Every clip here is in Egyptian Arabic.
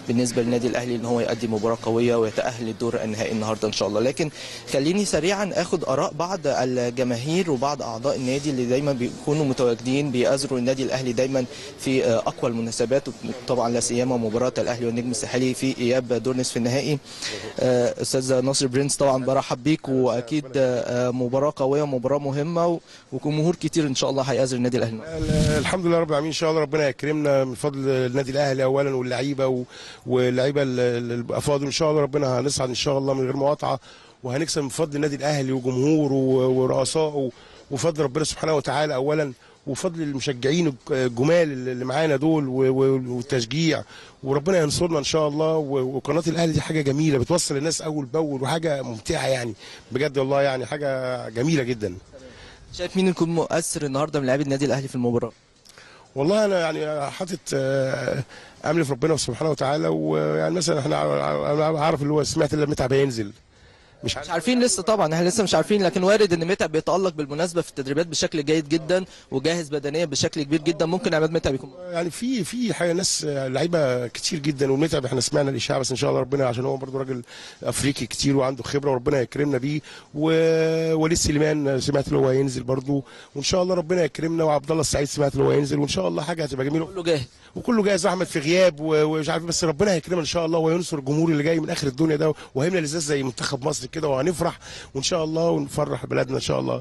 بالنسبه للنادي الاهلي ان هو يقدم مباراه قويه ويتاهل للدور النهائي النهارده ان شاء الله لكن خليني سريعا اخد اراء بعض الجماهير وبعض اعضاء النادي اللي دايما بيكونوا متواجدين بيأزروا النادي الاهلي دايما في اقوى المناسبات طبعا لا سيما مباراه الاهلي والنجم الساحلي في اياب دور نصف النهائي استاذ ناصر برنس طبعا برحب بيك واكيد مباراه قويه ومباراه مهمه وجمهور كتير ان شاء الله هيأزر النادي الاهلي الحمد لله رب العالمين ان شاء الله ربنا يكرمنا من فضل النادي الاهلي اولا واللعيبه واللعيبه الافاضل ان شاء الله ربنا هنصعد ان شاء الله من غير مقاطعه وهنكسب من فضل النادي الاهلي وجمهوره ورؤسائه وفضل ربنا سبحانه وتعالى اولا وفضل المشجعين الجمال اللي معانا دول والتشجيع وربنا ينصرنا ان شاء الله وقناه الاهلي دي حاجه جميله بتوصل الناس اول باول وحاجه ممتعه يعني بجد والله يعني حاجه جميله جدا شايف مين يكون مؤثر النهارده من لاعبي النادي الاهلي في المباراه والله انا يعني حاطط امل في ربنا سبحانه وتعالى ويعني مثلا احنا عارف اللي هو سمعت اللي متعب هينزل مش, مش عارفين لسه طبعا احنا لسه مش عارفين لكن وارد ان متعب بيتالق بالمناسبه في التدريبات بشكل جيد جدا وجاهز بدنيا بشكل كبير جدا ممكن عماد متعب يكون يعني في في حاجه ناس لعيبه كتير جدا ومتعب احنا سمعنا الاشاعه بس ان شاء الله ربنا عشان هو برضه راجل افريقي كتير وعنده خبره وربنا يكرمنا بيه ووليد سليمان سمعت اللي هو هينزل برضه وان شاء الله ربنا يكرمنا وعبد الله السعيد سمعت اللي هو هينزل وان شاء الله حاجه هتبقى جميله كله جاهز وكله جاهز احمد في غياب ومش عارف بس ربنا هيكرمنا ان شاء الله وينصر الجمهور اللي جاي من اخر الدنيا ده وهيملى الازاز زي منتخب مصر كده وهنفرح وان شاء الله ونفرح بلادنا ان شاء الله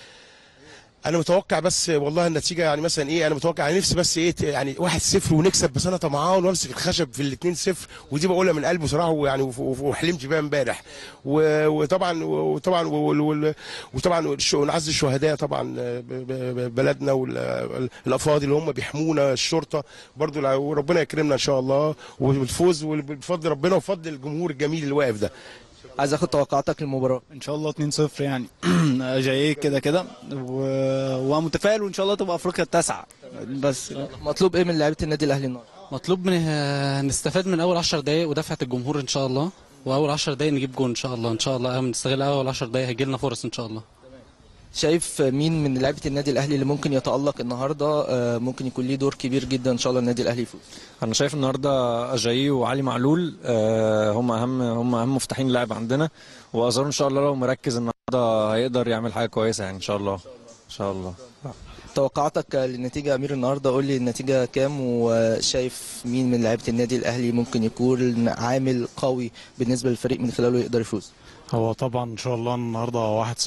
انا متوقع بس والله النتيجه يعني مثلا ايه انا متوقع انا نفسي بس ايه يعني 1-0 ونكسب بس انا طمعان وامسك الخشب في الاثنين 0 ودي بقولها من قلبي صراحه ويعني وحلمت بيها امبارح وطبعا وطبعا وطبعا نعز الشهداء طبعا بلدنا والافاضل اللي هم بيحمونا الشرطه برضو وربنا يكرمنا ان شاء الله والفوز وبفضل ربنا وفضل الجمهور الجميل اللي واقف ده عايز اخد توقعاتك للمباراه ان شاء الله 2-0 يعني جاي كده كده و... ومتفائل وان شاء الله تبقى افريقيا التاسعه بس مطلوب ايه من لعيبه النادي الاهلي النهارده مطلوب من نستفاد من اول 10 دقائق ودفعه الجمهور ان شاء الله واول 10 دقائق نجيب جول ان شاء الله ان شاء الله نستغل اول 10 دقائق هيجي لنا فرص ان شاء الله شايف مين من لعيبه النادي الاهلي اللي ممكن يتالق النهارده ممكن يكون ليه دور كبير جدا ان شاء الله النادي الاهلي يفوز انا شايف النهارده اجاي وعلي معلول هم اهم هم اهم مفتاحين لاعب عندنا وازار ان شاء الله لو مركز النهارده هيقدر يعمل حاجه كويسه يعني ان شاء الله ان شاء الله توقعاتك للنتيجة يا أمير النهاردة قول لي النتيجة كام وشايف مين من لعيبة النادي الأهلي ممكن يكون عامل قوي بالنسبة للفريق من خلاله يقدر يفوز هو طبعا إن شاء الله النهاردة 1-0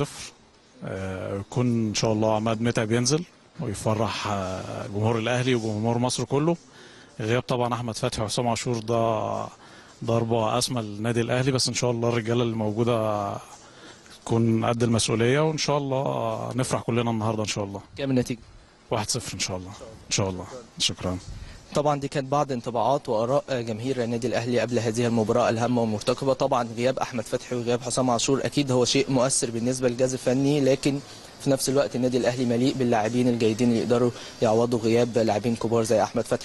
يكون ان شاء الله عماد متعب ينزل ويفرح جمهور الاهلي وجمهور مصر كله غياب طبعا احمد فتحي وحسام عاشور ده ضربه اسمى للنادي الاهلي بس ان شاء الله الرجاله اللي موجوده تكون قد المسؤوليه وان شاء الله نفرح كلنا النهارده ان شاء الله كام النتيجه 1-0 ان شاء الله ان شاء الله شكرا طبعا دي كانت بعض انطباعات واراء جماهير النادي الاهلي قبل هذه المباراه الهامه والمرتقبه طبعا غياب احمد فتحي وغياب حسام عاشور اكيد هو شيء مؤثر بالنسبه للجهاز الفني لكن في نفس الوقت النادي الاهلي مليء باللاعبين الجيدين اللي يقدروا يعوضوا غياب لاعبين كبار زي احمد فتحي